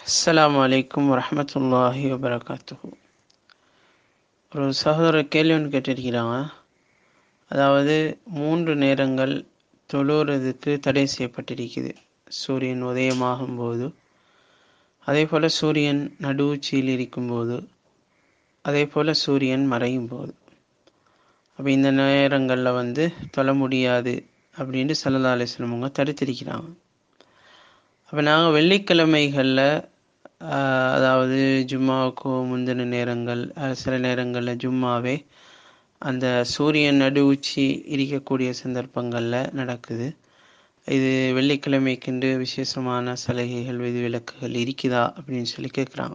அஸ்ஸலாமு அலைக்கும் வரஹமத்துல்லாஹி வபரகாத்துஹு ஒரு சகோதரர் கேள்வி ஒன்று கேட்டிருக்கிறாங்க அதாவது மூன்று நேரங்கள் தொழுறதுக்கு தடை செய்யப்பட்டிருக்குது சூரியன் உதயமாகும் போது அதே போல் சூரியன் நடுவுச்சியில் இருக்கும்போது அதே போல் சூரியன் மறையும் போது அப்போ இந்த நேரங்களில் வந்து தொழ முடியாது அப்படின்னு சல்லா அலிஸ்லமவங்க தடுத்திருக்கிறாங்க அப்போ நாங்கள் வெள்ளிக்கிழமைகளில் அதாவது ஜும்மாவுக்கு முந்தின நேரங்கள் சில நேரங்களில் ஜும்மாவே அந்த சூரியன் நடு உச்சி இருக்கக்கூடிய சந்தர்ப்பங்களில் நடக்குது இது வெள்ளிக்கிழமைக்கென்று விசேஷமான சலுகைகள் விதிவிலக்குகள் இருக்குதா அப்படின்னு சொல்லி கேட்குறாங்க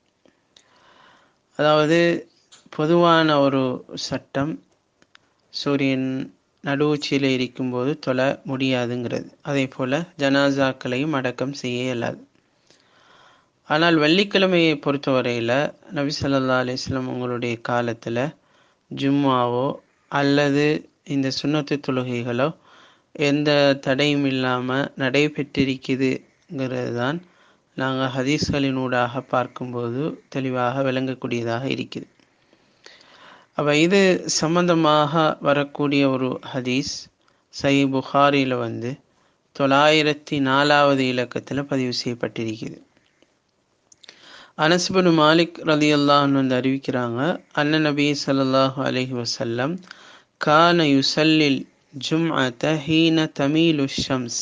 அதாவது பொதுவான ஒரு சட்டம் சூரியன் நடுவுச்சியில் இருக்கும்போது தொழ முடியாதுங்கிறது அதே போல் ஜனாசாக்களையும் அடக்கம் செய்ய இயலாது ஆனால் வெள்ளிக்கிழமையை பொறுத்தவரையில் நபி சொல்லா அலிஸ்லாம் உங்களுடைய காலத்தில் ஜும்மாவோ அல்லது இந்த சுண்ணத்து தொழுகைகளோ எந்த தடையும் இல்லாமல் நடைபெற்றிருக்குதுங்கிறது தான் நாங்கள் ஹதீஸ்களினூடாக பார்க்கும்போது தெளிவாக விளங்கக்கூடியதாக இருக்குது அப்போ இது சம்பந்தமாக வரக்கூடிய ஒரு ஹதீஸ் சை புகாரியில் வந்து தொள்ளாயிரத்தி நாலாவது இலக்கத்தில் பதிவு செய்யப்பட்டிருக்குது அனஸ்பனு மாலிக் ரதி அல்லாஹ் வந்து அறிவிக்கிறாங்க அண்ணன் நபி சல்லாஹூ அலஹி வசல்லம் கான யுசல்லில் ஜும்அத ஹீன தமிலு ஷம்ஸ்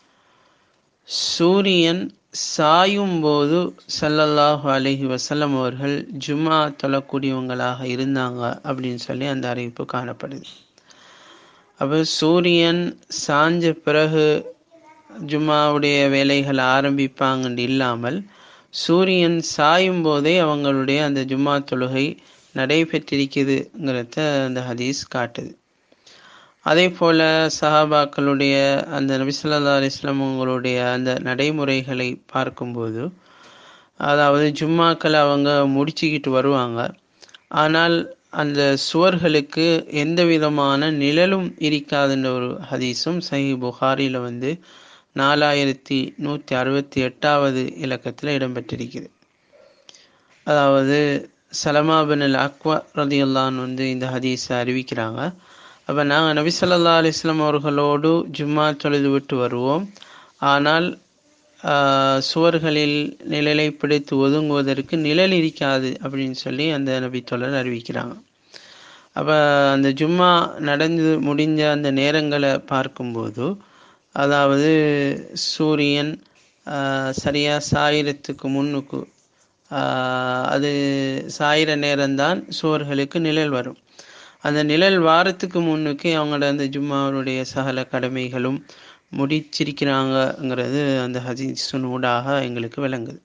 சூரியன் சாயும் போது சல்லல்லாஹு அலஹி வசல்லம் அவர்கள் ஜும்மா தொழக்கூடியவங்களாக இருந்தாங்க அப்படின்னு சொல்லி அந்த அறிவிப்பு காணப்படுது அப்போ சூரியன் சாஞ்ச பிறகு ஜும்மாவுடைய வேலைகள் ஆரம்பிப்பாங்கன்னு இல்லாமல் சூரியன் சாயும் போதே அவங்களுடைய அந்த ஜும்மா தொழுகை நடைபெற்றிருக்குதுங்கிறத அந்த ஹதீஸ் காட்டுது அதே போல் சஹாபாக்களுடைய அந்த நபிசல்லா அலிஸ்லாம் அவங்களுடைய அந்த நடைமுறைகளை பார்க்கும்போது அதாவது ஜும்மாக்களை அவங்க முடிச்சுக்கிட்டு வருவாங்க ஆனால் அந்த சுவர்களுக்கு எந்த விதமான நிழலும் இருக்காதுன்ற ஒரு ஹதீஸும் சஹி புகாரியில் வந்து நாலாயிரத்தி நூற்றி அறுபத்தி எட்டாவது இலக்கத்தில் இடம்பெற்றிருக்குது அதாவது சலமாபின் அல் அக்வா ரதியுல்லான் வந்து இந்த ஹதீஸை அறிவிக்கிறாங்க அப்போ நாங்கள் நபி சொல்லா அலிஸ்லாம் அவர்களோடு ஜும்மா தொழுது விட்டு வருவோம் ஆனால் சுவர்களில் நிழலை பிடித்து ஒதுங்குவதற்கு நிழல் இருக்காது அப்படின்னு சொல்லி அந்த நபி தொடர் அறிவிக்கிறாங்க அப்போ அந்த ஜும்மா நடந்து முடிஞ்ச அந்த நேரங்களை பார்க்கும்போது அதாவது சூரியன் சரியாக சாயிரத்துக்கு முன்னுக்கு அது சாயிர நேரம்தான் சுவர்களுக்கு நிழல் வரும் அந்த நிழல் வாரத்துக்கு முன்னுக்கு அவங்களோட அந்த ஜும்மாவுடைய சகல கடமைகளும் முடிச்சிருக்கிறாங்கங்கிறது அந்த ஹதீஸின் ஊடாக எங்களுக்கு விளங்குது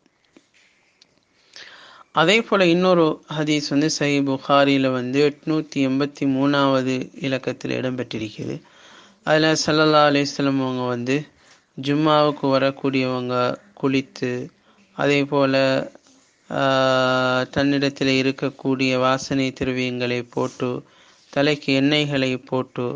அதே போல் இன்னொரு ஹதீஸ் வந்து சை புகாரியில் வந்து எட்நூற்றி எண்பத்தி மூணாவது இலக்கத்தில் இடம்பெற்றிருக்குது அதில் சல்லல்லா அலிஸ்லம் அவங்க வந்து ஜும்மாவுக்கு வரக்கூடியவங்க குளித்து அதே போல் தன்னிடத்தில் இருக்கக்கூடிய வாசனை திரவியங்களை போட்டு தலைக்கு எண்ணெய்களை போட்டு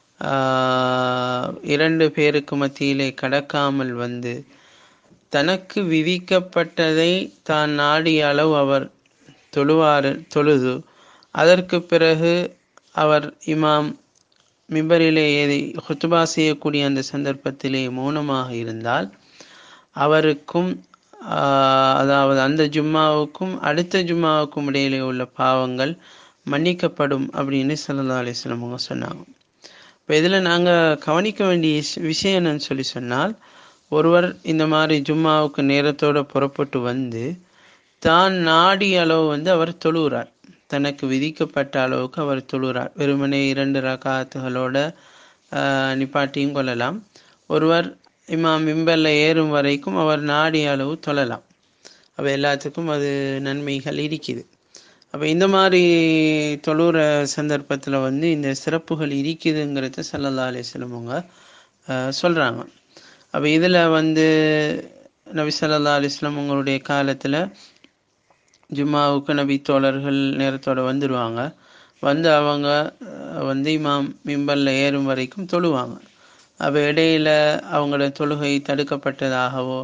இரண்டு பேருக்கு மத்தியிலே கடக்காமல் வந்து தனக்கு விதிக்கப்பட்டதை தான் நாடிய அளவு அவர் தொழுவார் தொழுது அதற்கு பிறகு அவர் இமாம் மிம்பரிலே ஏறி ஹுத்துபா செய்யக்கூடிய அந்த சந்தர்ப்பத்திலே மௌனமாக இருந்தால் அவருக்கும் அதாவது அந்த ஜும்மாவுக்கும் அடுத்த ஜும்மாவுக்கும் இடையிலே உள்ள பாவங்கள் மன்னிக்கப்படும் அப்படின்னு சல்லா அலிஸ்லாம் அவங்க சொன்னாங்க இப்போ இதில் நாங்கள் கவனிக்க வேண்டிய விஷயம் என்னன்னு சொல்லி சொன்னால் ஒருவர் இந்த மாதிரி ஜும்மாவுக்கு நேரத்தோடு புறப்பட்டு வந்து தான் நாடிய அளவு வந்து அவர் தொழுகிறார் தனக்கு விதிக்கப்பட்ட அளவுக்கு அவர் தொழுகிறார் வெறுமனே இரண்டு ரகாத்துகளோட நிப்பாட்டியும் கொள்ளலாம் ஒருவர் இம்மா மிம்பரில் ஏறும் வரைக்கும் அவர் நாடிய அளவு தொழலாம் அப்போ எல்லாத்துக்கும் அது நன்மைகள் இருக்குது அப்போ இந்த மாதிரி தொழுற சந்தர்ப்பத்தில் வந்து இந்த சிறப்புகள் இருக்குதுங்கிறத சல்லல்லா அலிஸ்லம் அவங்க சொல்கிறாங்க அப்போ இதில் வந்து நபி சல்லா அலிஸ்லாம் உங்களுடைய காலத்தில் ஜும்மாவுக்கு நபி தோழர்கள் நேரத்தோடு வந்துடுவாங்க வந்து அவங்க வந்து இமாம் மிம்பரில் ஏறும் வரைக்கும் தொழுவாங்க அப்போ இடையில அவங்களோட தொழுகை தடுக்கப்பட்டதாகவோ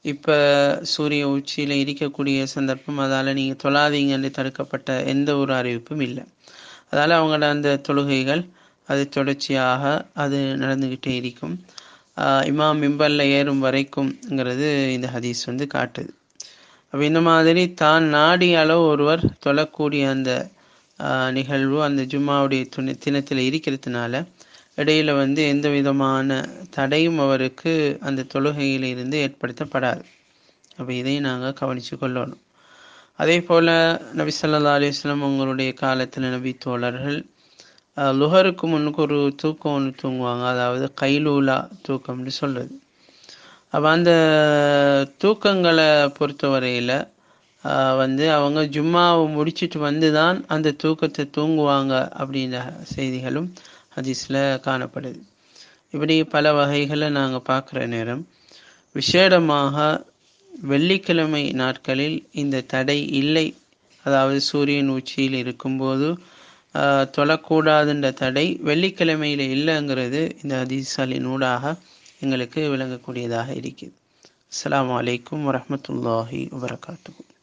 இப்போ சூரிய உச்சியில் இருக்கக்கூடிய சந்தர்ப்பம் அதால் நீங்கள் தொழாதீங்கன்னு தடுக்கப்பட்ட எந்த ஒரு அறிவிப்பும் இல்லை அதால் அவங்களோட அந்த தொழுகைகள் அது தொடர்ச்சியாக அது நடந்துக்கிட்டே இருக்கும் இமாம் மிம்பரில் ஏறும் வரைக்கும்ங்கிறது இந்த ஹதீஸ் வந்து காட்டுது அப்போ இந்த மாதிரி தான் நாடிய அளவு ஒருவர் தொழக்கூடிய அந்த நிகழ்வு அந்த ஜும்மாவுடைய துணை தினத்தில் இருக்கிறதுனால இடையில வந்து எந்த விதமான தடையும் அவருக்கு அந்த தொழுகையில் இருந்து ஏற்படுத்தப்படாது அப்போ இதையும் நாங்கள் கவனித்து கொள்ளணும் அதே போல் நபி சொல்லா அலிஸ்லாம் உங்களுடைய காலத்தில் நபி தோழர்கள் லுஹருக்கு முன்னுக்கு ஒரு தூக்கம் ஒன்று தூங்குவாங்க அதாவது கைலூலா தூக்கம்னு சொல்கிறது அப்போ அந்த தூக்கங்களை பொறுத்தவரையில் வந்து அவங்க ஜும்மாவை முடிச்சுட்டு வந்து தான் அந்த தூக்கத்தை தூங்குவாங்க அப்படின்ற செய்திகளும் ஹதீஸில் காணப்படுது இப்படி பல வகைகளை நாங்கள் பார்க்குற நேரம் விசேடமாக வெள்ளிக்கிழமை நாட்களில் இந்த தடை இல்லை அதாவது சூரியன் உச்சியில் இருக்கும்போது தொழக்கூடாதுன்ற தடை வெள்ளிக்கிழமையில் இல்லைங்கிறது இந்த ஹதீஸாலின் ஊடாக எங்களுக்கு விளங்கக்கூடியதாக இருக்குது அஸ்லாம் வலைக்கம் வரமத்துல்லாஹி வபரகாத்து